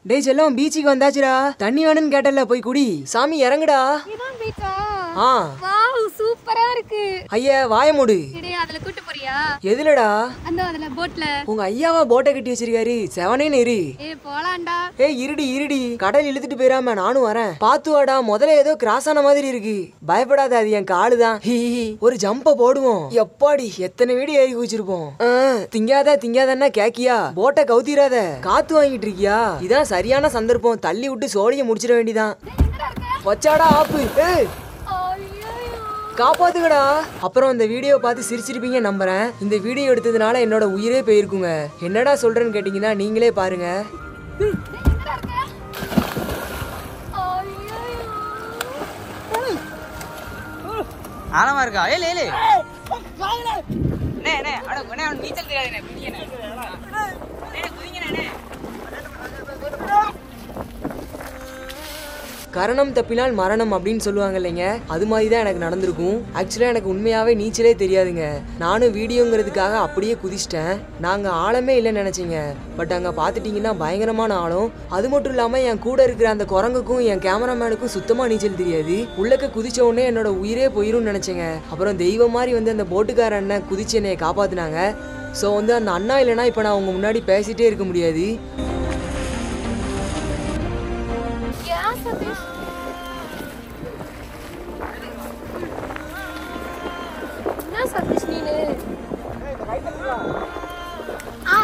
டேய் செல்லம் பீச்சுக்கு வந்தாச்சுடா தண்ணி வேணும்னு கேட்டல போய் குடி சாமி இறங்குடா இதான் பீச்சா ஆ வாவ் சூப்பரா இருக்கு ஐயா வாய மூடு டேய் அதுல கூட்டு போறியா எதுலடா அந்த அதுல போட்ல உங்க ஐயாவா போட்டை கட்டி வச்சிருக்காரு செவனேன்னு இரு ஏ போலாம்டா ஏய் இருடி இருடி கடல் இழுத்துட்டு போயிராம நானும் வரேன் பாத்து வாடா முதல்ல ஏதோ கிராஸ் ஆன மாதிரி இருக்கு பயப்படாத அது என் காலு தான் ஹீ ஹீ. ஒரு ஜம்ப போடுவோம் எப்பாடி எத்தனை வீடு ஏறி குச்சிருப்போம் திங்காத திங்காதன்னா கேக்கியா போட்டை கவுத்திராத காத்து வாங்கிட்டு இருக்கியா இதான் சரியான சந்தர்ப்பம் தள்ளி விட்டு சோழிய முடிச்சிட வேண்டிதான் வச்சாடா ஆப்பு ஏய் காப்பாத்துக்கடா அப்புறம் இந்த வீடியோ பார்த்து சிரிச்சிருப்பீங்க நம்புறேன் இந்த வீடியோ எடுத்ததுனால என்னோட உயிரே போயிருக்குங்க என்னடா சொல்றேன்னு கேட்டீங்கன்னா நீங்களே பாருங்க ஆழமா இருக்கா ஏலே ஏலே அண்ணே அண்ணே அட அண்ணே அவனுக்கு நீச்சல் தெரியாதுண்ணே குதிங்கண்ணே அண்ணே குதிங்கண்ணே அண்ணே கரணம் தப்பினால் மரணம் அப்படின்னு சொல்லுவாங்க இல்லைங்க அது மாதிரி தான் எனக்கு நடந்திருக்கும் ஆக்சுவலாக எனக்கு உண்மையாகவே நீச்சலே தெரியாதுங்க நானும் வீடியோங்கிறதுக்காக அப்படியே குதிச்சிட்டேன் நாங்கள் ஆழமே இல்லைன்னு நினச்சிங்க பட் அங்கே பார்த்துட்டிங்கன்னா பயங்கரமான ஆழம் அது மட்டும் இல்லாமல் என் கூட இருக்கிற அந்த குரங்குக்கும் என் கேமராமேனுக்கும் சுத்தமாக நீச்சல் தெரியாது உள்ளக்க குதிச்ச உடனே என்னோட உயிரே போயிரும்னு நினச்சேங்க அப்புறம் தெய்வம் மாதிரி வந்து அந்த போட்டுக்கார அண்ணன் குதிச்சு என்னை காப்பாத்துனாங்க ஸோ வந்து அந்த அண்ணா இல்லைன்னா இப்போ நான் உங்க முன்னாடி பேசிட்டே இருக்க முடியாது ஏன் சதீஷ் என்ன சதீஷ் நீனு ஆ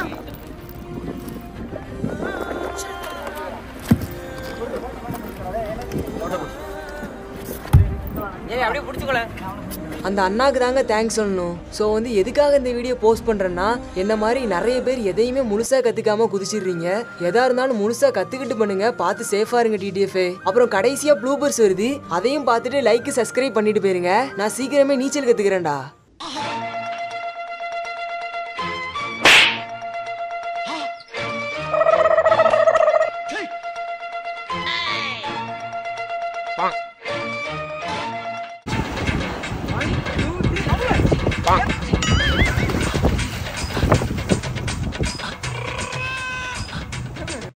ஏய் அப்படியே பிடிச்சிக்கோல அந்த அண்ணாக்கு தாங்க தேங்க்ஸ் சொல்லணும் ஸோ வந்து எதுக்காக இந்த வீடியோ போஸ்ட் பண்ணுறேன்னா என்ன மாதிரி நிறைய பேர் எதையுமே முழுசாக கற்றுக்காம குதிச்சிடுறீங்க எதா இருந்தாலும் முழுசாக கற்றுக்கிட்டு பண்ணுங்க பார்த்து சேஃபாக இருங்க டிடிஎஃப் அப்புறம் கடைசியாக ப்ளூபர்ஸ் வருது அதையும் பார்த்துட்டு லைக் சப்ஸ்கிரைப் பண்ணிட்டு போயிருங்க நான் சீக்கிரமே நீச்சல் கற்றுக்கிறேன்டா